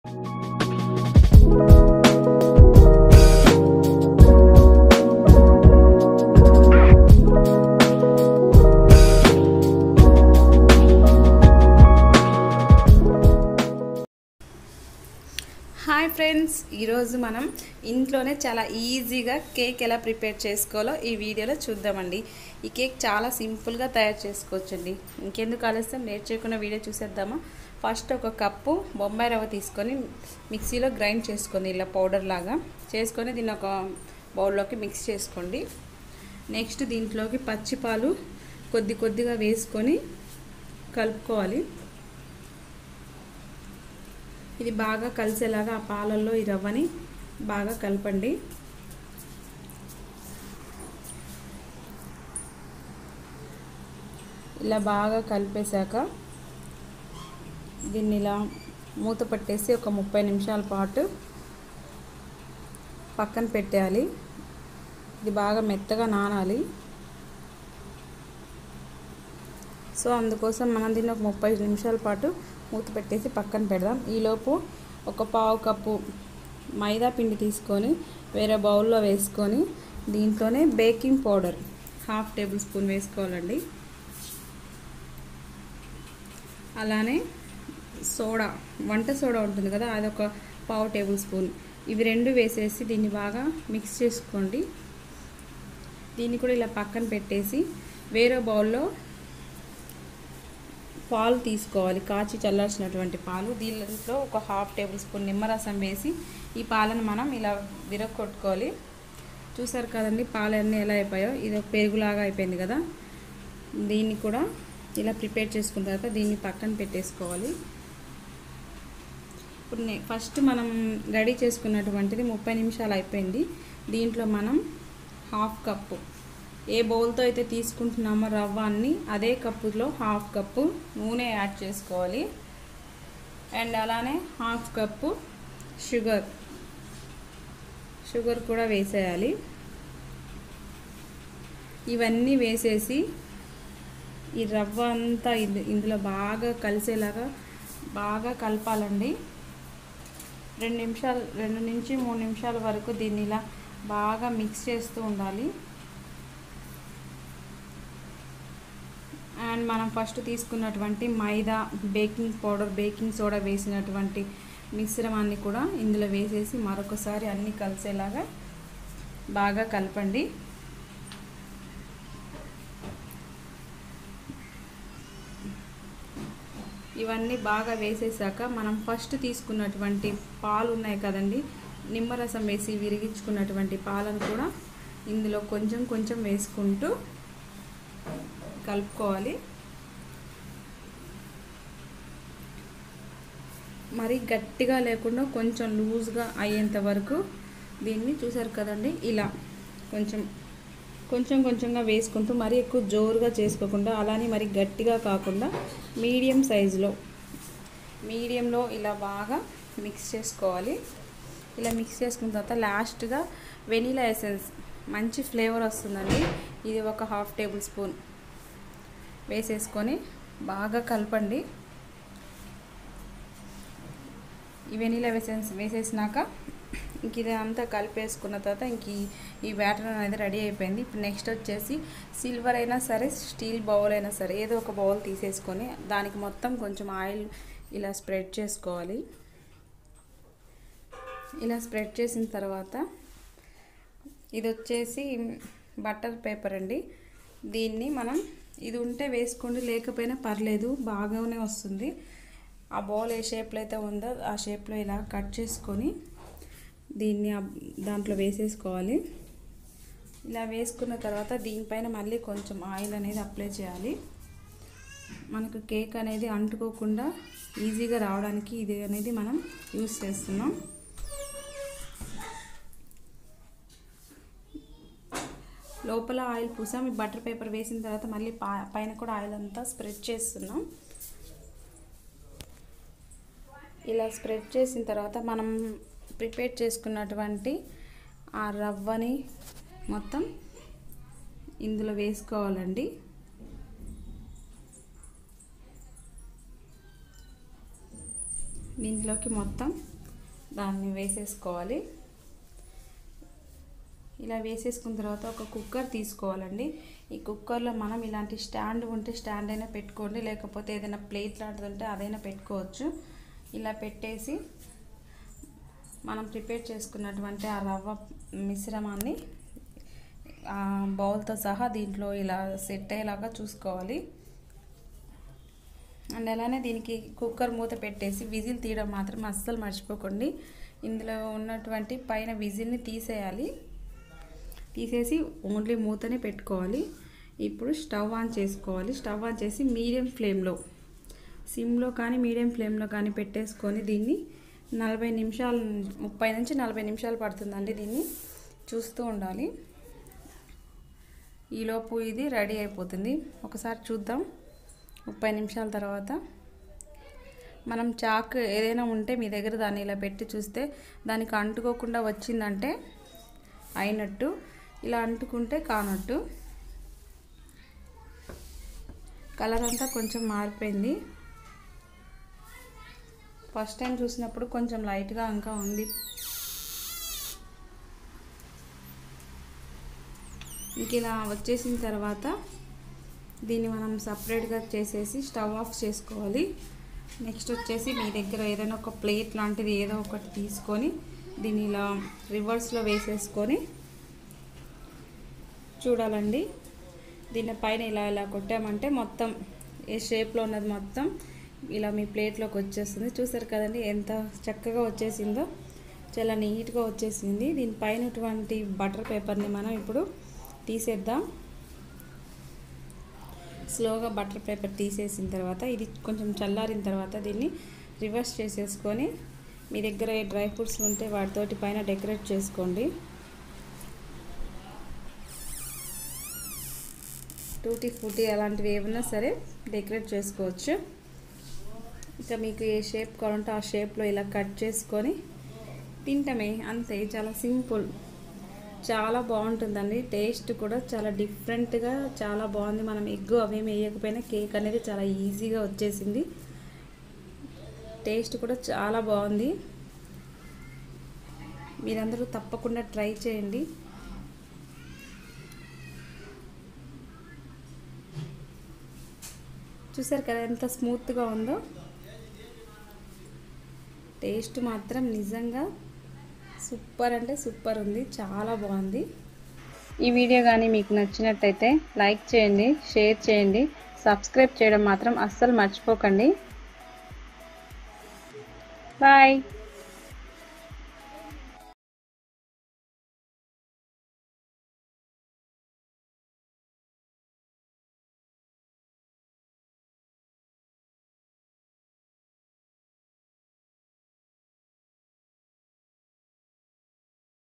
hi friends ఈరోజు మనం ఇంట్లోనే చాలా ఈజీగా కేక్ ఎలా ప్రిపేర్ చేసుకోవాలో ఈ వీడియోలో చూద్దామండి ఈ కేక్ చాలా సింపుల్గా తయారు చేసుకోవచ్చండి ఇంకెందుకు ఆలస్యం నేర్చుకున్న వీడియో చూసేద్దామా ఫస్ట్ ఒక కప్పు బొంబాయి రవ్వ తీసుకొని మిక్సీలో గ్రైండ్ చేసుకోండి ఇలా పౌడర్ లాగా చేసుకొని దీన్ని ఒక బౌల్లోకి మిక్స్ చేసుకోండి నెక్స్ట్ దీంట్లోకి పచ్చి పాలు కొద్ది కొద్దిగా వేసుకొని కలుపుకోవాలి ఇది బాగా కలిసేలాగా ఆ పాలల్లో ఈ రవ్వని బాగా కలపండి ఇలా బాగా కలిపేశాక దీన్ని ఇలా మూత పట్టేసి ఒక ముప్పై నిమిషాల పాటు పక్కన పెట్టేయాలి ఇది బాగా మెత్తగా నానాలి సో అందుకోసం మనం దీన్ని ఒక ముప్పై నిమిషాల పాటు మూత పెట్టేసి పక్కన పెడదాం ఈలోపు ఒక పావు కప్పు మైదా పిండి తీసుకొని వేరే బౌల్లో వేసుకొని దీంట్లోనే baking powder half tablespoon వేసుకోవాలండి అలానే సోడా వంట సోడా ఉంటుంది కదా అది ఒక పావు టేబుల్ స్పూన్ ఇవి రెండు వేసేసి దీన్ని బాగా మిక్స్ చేసుకోండి దీన్ని కూడా ఇలా పక్కన పెట్టేసి వేరే బౌల్లో పాలు తీసుకోవాలి కాచి చల్లార్చినటువంటి పాలు దీంట్లో ఒక హాఫ్ టేబుల్ స్పూన్ నిమ్మరసం వేసి ఈ పాలను మనం ఇలా విరగొట్టుకోవాలి చూసారు కదండి పాలు అన్నీ ఎలా అయిపోయాయో ఇది ఒక పెరుగులాగా అయిపోయింది కదా దీన్ని కూడా ఇలా ప్రిపేర్ చేసుకున్న తర్వాత దీన్ని పక్కన పెట్టేసుకోవాలి ఇప్పుడు ఫస్ట్ మనం రెడీ చేసుకున్నటువంటిది ముప్పై నిమిషాలు అయిపోయింది దీంట్లో మనం హాఫ్ కప్పు ఏ బౌల్తో అయితే తీసుకుంటున్నామో రవ్వ అన్ని అదే కప్పులో హాఫ్ కప్పు నూనె యాడ్ చేసుకోవాలి అండ్ అలానే హాఫ్ కప్పు షుగర్ షుగర్ కూడా వేసేయాలి ఇవన్నీ వేసేసి ఈ రవ్వ అంతా ఇందులో బాగా కలిసేలాగా బాగా కలపాలండి రెండు నిమిషాలు రెండు నుంచి మూడు నిమిషాల వరకు దీన్ని ఇలా బాగా మిక్స్ చేస్తూ ఉండాలి అండ్ మనం ఫస్ట్ తీసుకున్నటువంటి maida baking powder baking soda వేసినటువంటి మిశ్రమాన్ని కూడా ఇందులో వేసేసి మరొకసారి అన్నీ కలిసేలాగా బాగా కలపండి ఇవన్నీ బాగా వేసేసాక మనం ఫస్ట్ తీసుకున్నటువంటి పాలు ఉన్నాయి కదండి నిమ్మరసం వేసి విరిగించుకున్నటువంటి పాలను కూడా ఇందులో కొంచెం కొంచెం వేసుకుంటూ కలుపుకోవాలి మరి గట్టిగా లేకుండా కొంచెం లూజ్గా అయ్యేంత వరకు దీన్ని చూసారు కదండి ఇలా కొంచెం కొంచెం కొంచెంగా వేసుకుంటూ మరీ ఎక్కువ జోరుగా చేసుకోకుండా అలానే మరి గట్టిగా కాకుండా మీడియం సైజులో మీడియంలో ఇలా బాగా మిక్స్ చేసుకోవాలి ఇలా మిక్స్ చేసుకున్న తర్వాత లాస్ట్గా వెనీలా ఎసెన్స్ మంచి ఫ్లేవర్ వస్తుందండి ఇది ఒక హాఫ్ టేబుల్ స్పూన్ వేసేసుకొని బాగా కలపండి ఈ వెనీలా ఎసెన్స్ వేసేసినాక ఇంక ఇది అంతా కలిపేసుకున్న తర్వాత ఇంక ఈ బ్యాటర్ అనేది రెడీ అయిపోయింది ఇప్పుడు నెక్స్ట్ వచ్చేసి సిల్వర్ అయినా సరే స్టీల్ బౌల్ అయినా సరే ఏదో ఒక బౌల్ తీసేసుకొని దానికి మొత్తం కొంచెం ఆయిల్ ఇలా స్ప్రెడ్ చేసుకోవాలి ఇలా స్ప్రెడ్ చేసిన తర్వాత ఇది వచ్చేసి బటర్ పేపర్ అండి దీన్ని మనం ఇది ఉంటే వేసుకోండి లేకపోయినా పర్లేదు బాగానే వస్తుంది ఆ బౌల్ ఏ షేప్లో అయితే ఉందో ఆ షేప్లో ఇలా కట్ చేసుకొని దీన్ని దాంట్లో వేసేసుకోవాలి ఇలా వేసుకున్న తర్వాత దీనిపైన మళ్ళీ కొంచెం ఆయిల్ అనేది అప్లై చేయాలి మనకు కేక్ అనేది అంటుకోకుండా ఈజీగా రావడానికి ఇది అనేది మనం యూస్ చేస్తున్నాం లోపల ఆయిల్ పూసాం ఈ బటర్ పేపర్ వేసిన తర్వాత మళ్ళీ పైన కూడా ఆయిల్ అంతా స్ప్రెడ్ చేస్తున్నాం ఇలా స్ప్రెడ్ చేసిన తర్వాత మనం ప్రిపేర్ చేసుకున్నటువంటి ఆ రవ్వని మొత్తం ఇందులో వేసుకోవాలండి దీంట్లోకి మొత్తం దాన్ని వేసేసుకోవాలి ఇలా వేసేసుకున్న తర్వాత ఒక కుక్కర్ తీసుకోవాలండి ఈ కుక్కర్లో మనం ఇలాంటి స్టాండ్ ఉంటే స్టాండ్ అయినా పెట్టుకోండి లేకపోతే ఏదైనా ప్లేట్ లాంటిది ఉంటే అదైనా పెట్టుకోవచ్చు ఇలా పెట్టేసి మనం ప్రిపేర్ చేసుకున్నటువంటి ఆ రవ్వ మిశ్రమాన్ని ఆ బౌల్తో సహా దీంట్లో ఇలా సెట్ అయ్యేలాగా చూసుకోవాలి అండ్ అలానే దీనికి కుక్కర్ మూత పెట్టేసి విజిల్ తీయడం మాత్రం అస్సలు మర్చిపోకండి ఇందులో ఉన్నటువంటి పైన విజిల్ని తీసేయాలి తీసేసి ఓన్లీ మూతనే పెట్టుకోవాలి ఇప్పుడు స్టవ్ ఆన్ చేసుకోవాలి స్టవ్ ఆన్ చేసి మీడియం ఫ్లేమ్లో సిమ్లో కానీ మీడియం ఫ్లేమ్లో కానీ పెట్టేసుకొని దీన్ని నలభై నిమిషాలు ముప్పై నుంచి నలభై నిమిషాలు పడుతుందండి దీన్ని చూస్తూ ఉండాలి ఈలోపు ఇది రెడీ అయిపోతుంది ఒకసారి చూద్దాం ముప్పై నిమిషాల తర్వాత మనం చాక్ ఏదైనా ఉంటే మీ దగ్గర దాన్ని ఇలా పెట్టి చూస్తే దానికి అంటుకోకుండా వచ్చిందంటే అయినట్టు ఇలా అంటుకుంటే కానట్టు కలర్ అంతా కొంచెం మారిపోయింది ఫస్ట్ టైం చూసినప్పుడు కొంచెం లైట్గా ఇంకా ఉంది ఇంక ఇలా వచ్చేసిన తర్వాత దీన్ని మనం సపరేట్గా చేసేసి స్టవ్ ఆఫ్ చేసుకోవాలి నెక్స్ట్ వచ్చేసి మీ దగ్గర ఏదైనా ఒక ప్లేట్ లాంటిది ఏదో ఒకటి తీసుకొని దీన్ని ఇలా రివర్స్లో వేసేసుకొని చూడాలండి దీని పైన ఇలా ఇలా కొట్టామంటే మొత్తం ఏ షేప్లో ఉన్నది మొత్తం ఇలా మీ ప్లేట్లోకి వచ్చేస్తుంది చూసారు కదండి ఎంత చక్కగా వచ్చేసిందో చాలా నీట్గా వచ్చేసింది దీనిపైన ఉన్నటువంటి బటర్ పేపర్ని మనం ఇప్పుడు తీసేద్దాం స్లోగా బటర్ పేపర్ తీసేసిన తర్వాత ఇది కొంచెం చల్లారిన తర్వాత దీన్ని రివర్స్ చేసేసుకొని మీ దగ్గర ఏ డ్రై ఫ్రూట్స్ ఉంటే వాటితోటి పైన డెకరేట్ చేసుకోండి టూటీ ఫ్రూటీ అలాంటివి ఏమన్నా సరే డెకరేట్ చేసుకోవచ్చు ఇంకా మీకు ఏ షేప్ కావాలంటే ఆ షేప్లో ఇలా కట్ చేసుకొని తింటమే అంతే చాలా సింపుల్ చాలా బాగుంటుందండి టేస్ట్ కూడా చాలా డిఫరెంట్గా చాలా బాగుంది మనం ఎగ్ అవేమి వేయకపోయినా కేక్ అనేది చాలా ఈజీగా వచ్చేసింది టేస్ట్ కూడా చాలా బాగుంది మీరందరూ తప్పకుండా ట్రై చేయండి చూసారు కదా ఎంత స్మూత్గా ఉందో టేస్ట్ మాత్రం నిజంగా సూపర్ అంటే సూపర్ ఉంది చాలా బాగుంది ఈ వీడియో కానీ మీకు నచ్చినట్టయితే లైక్ చేయండి షేర్ చేయండి సబ్స్క్రైబ్ చేయడం మాత్రం అస్సలు మర్చిపోకండి బాయ్